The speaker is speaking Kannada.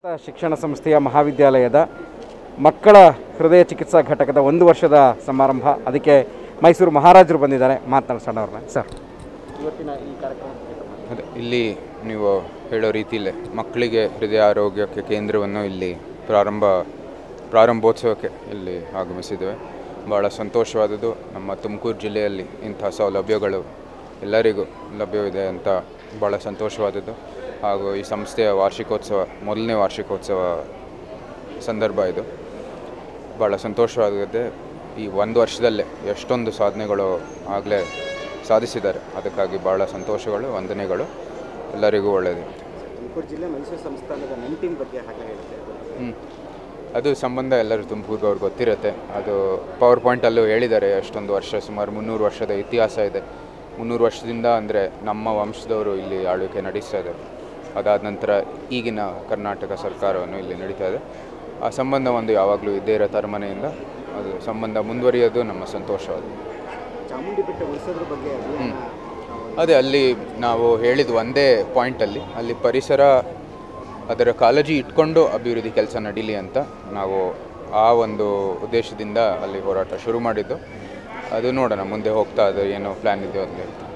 ಶಿಕ್ಷಣ ಸಂಸ್ಥೆಯ ಮಹಾವಿದ್ಯಾಲಯದ ಮಕ್ಕಳ ಹೃದಯ ಚಿಕಿತ್ಸಾ ಘಟಕದ ಒಂದು ವರ್ಷದ ಸಮಾರಂಭ ಅದಕ್ಕೆ ಮೈಸೂರು ಮಹಾರಾಜರು ಬಂದಿದ್ದಾರೆ ಮಾತನಾಡ್ಸೋಣ ಅವ್ರನ್ನ ಸರ್ ಇವತ್ತಿನ ಈ ಕಾರ್ಯಕ್ರಮ ಅದೇ ಇಲ್ಲಿ ನೀವು ಹೇಳೋ ರೀತಿಯಲ್ಲೇ ಮಕ್ಕಳಿಗೆ ಹೃದಯ ಆರೋಗ್ಯಕ್ಕೆ ಕೇಂದ್ರವನ್ನು ಇಲ್ಲಿ ಪ್ರಾರಂಭ ಪ್ರಾರಂಭೋತ್ಸವಕ್ಕೆ ಇಲ್ಲಿ ಆಗಮಿಸಿದ್ದೇವೆ ಭಾಳ ಸಂತೋಷವಾದದ್ದು ನಮ್ಮ ತುಮಕೂರು ಜಿಲ್ಲೆಯಲ್ಲಿ ಇಂಥ ಸೌಲಭ್ಯಗಳು ಎಲ್ಲರಿಗೂ ಲಭ್ಯವಿದೆ ಅಂತ ಭಾಳ ಸಂತೋಷವಾದದ್ದು ಹಾಗೂ ಈ ಸಂಸ್ಥೆಯ ವಾರ್ಷಿಕೋತ್ಸವ ಮೊದಲನೇ ವಾರ್ಷಿಕೋತ್ಸವ ಸಂದರ್ಭ ಇದು ಭಾಳ ಸಂತೋಷವಾಗಿದೆ ಈ ಒಂದು ವರ್ಷದಲ್ಲೇ ಎಷ್ಟೊಂದು ಸಾಧನೆಗಳು ಆಗಲೇ ಸಾಧಿಸಿದ್ದಾರೆ ಅದಕ್ಕಾಗಿ ಭಾಳ ಸಂತೋಷಗಳು ವಂದನೆಗಳು ಎಲ್ಲರಿಗೂ ಒಳ್ಳೆಯದು ತುಮಕೂರು ಜಿಲ್ಲೆ ಮೈಸೂರು ಸಂಸ್ಥಾನದ ನಂಟಿನ ಬಗ್ಗೆ ಹಾಗೆ ಹೇಳುತ್ತೆ ಹ್ಞೂ ಅದು ಸಂಬಂಧ ಎಲ್ಲರೂ ತುಮಕೂರಿಗೆ ಅವ್ರಿಗೆ ಗೊತ್ತಿರುತ್ತೆ ಅದು ಪವರ್ ಪಾಯಿಂಟಲ್ಲೂ ಹೇಳಿದ್ದಾರೆ ಅಷ್ಟೊಂದು ವರ್ಷ ಸುಮಾರು ಮುನ್ನೂರು ವರ್ಷದ ಇತಿಹಾಸ ಇದೆ ಮುನ್ನೂರು ವರ್ಷದಿಂದ ಅಂದರೆ ನಮ್ಮ ವಂಶದವರು ಇಲ್ಲಿ ಆಳ್ವಿಕೆ ನಡೆಸ್ತಾ ಇದ್ದಾರೆ ಅದಾದ ನಂತರ ಈಗಿನ ಕರ್ನಾಟಕ ಸರ್ಕಾರವನ್ನು ಇಲ್ಲಿ ನಡೀತಾ ಇದೆ ಆ ಸಂಬಂಧ ಒಂದು ಯಾವಾಗಲೂ ಇದ್ದೇ ಇರೋ ತರಮನೆಯಿಂದ ಅದು ಸಂಬಂಧ ಮುಂದುವರಿಯೋದು ನಮ್ಮ ಸಂತೋಷವಾದ ಚಾಮುಂಡಿ ಬೆಟ್ಟ ಉಳಿಸೋದ್ರ ಬಗ್ಗೆ ಅಭಿಯಾನ ಅದೇ ಅಲ್ಲಿ ನಾವು ಹೇಳಿದ ಒಂದೇ ಪಾಯಿಂಟಲ್ಲಿ ಅಲ್ಲಿ ಪರಿಸರ ಅದರ ಕಾಳಜಿ ಇಟ್ಕೊಂಡು ಅಭಿವೃದ್ಧಿ ಕೆಲಸ ನಡೀಲಿ ಅಂತ ನಾವು ಆ ಒಂದು ಉದ್ದೇಶದಿಂದ ಅಲ್ಲಿ ಹೋರಾಟ ಶುರು ಮಾಡಿದ್ದು ಅದು ನೋಡೋಣ ಮುಂದೆ ಹೋಗ್ತಾ ಅದು ಏನು ಪ್ಲ್ಯಾನ್ ಇದೆಯೋ ಅಲ್ಲಿ